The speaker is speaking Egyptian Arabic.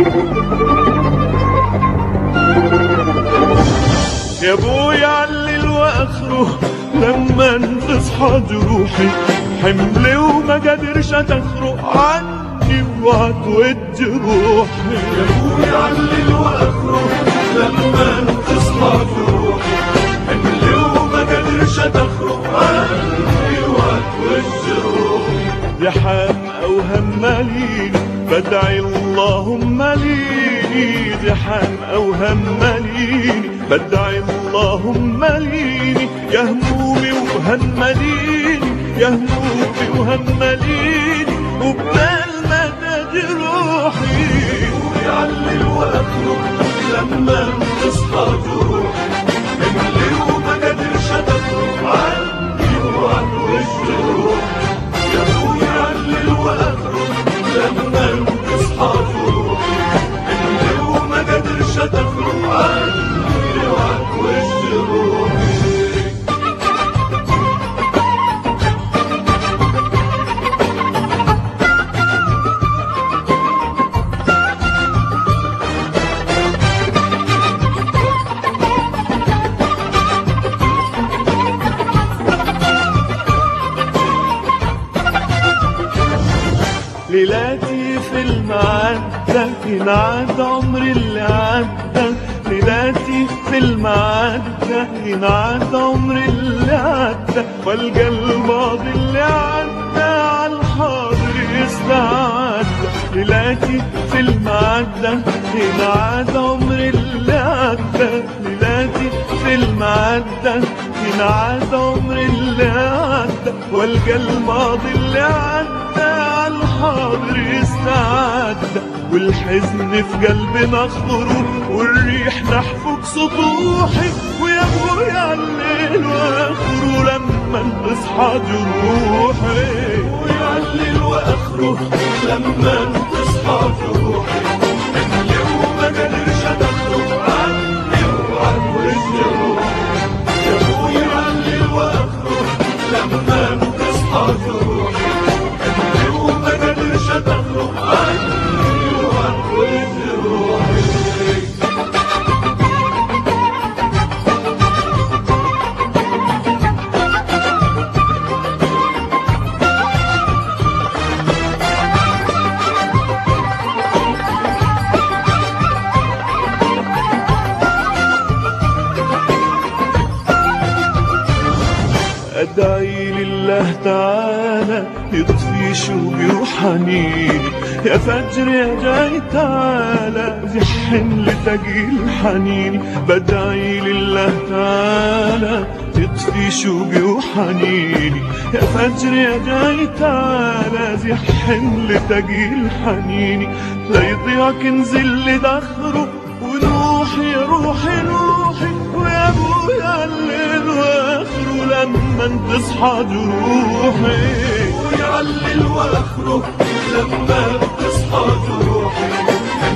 يا ابوي علل واخره لما تصحى جروحي حملي وما قدرش تخرق عني وعتود جروحي يا ابوي علل واخره لما تصحى جروحي حملي وما قدرش تخرق عني وعتود جروحي يا حام اوهم ماليني بدعي اللهم ليني زحام اوهم ماليني بدعي اللهم ليني يا همومي وهمليني يا همومي وهمليني وبال مدى جروحي ويعلل واخرج لما تصحى جروحي اللي وما قدرش تخرج عني وعن وش روحي يا ابوي علل واخرج لما تصحى جروحي اللي وما قدرش تخرج عني وعن وش روحي ليلاتي في المعدة ينعاد عمري اللي عدى ليلاتي في المعدة ينعاد عمري اللي عدى والقى الماضي اللي عدى على الحاضر يستعدى ليلاتي في المعدة ينعاد عمري اللي عدى ليلاتي في المعدة ينعاد عمري اللي عدى والقى الماضي اللي عدى على الحاضر يستعدى والحزن في قلبنا خروج والريح نحفك سطوحي ويا ابويا عليل واخره لما تصحى جروحي ويعلل واخره لما تصحى جروحي اليوم ما قدرش تخرج عني وعن وش روحي يا ابويا علل واخره لما تصحى جروحي اليوم ما قدرش تخرج عني وعن وش روحي أدعي لله تعالى يطفي شوقي وحنيني يا فجر يا جاي تعالى في حمل تقيل حنيني بدعي لله تعالى يطفي شوقي وحنيني يا فجر يا جاي تعالى في حمل تقيل حنيني لا يضيع كنز اللي دخره ونوحي يا روحي روحي ويا ابويا الليل واخره لما تصحى جروحي ويعلل واخره لما تصحى جروحي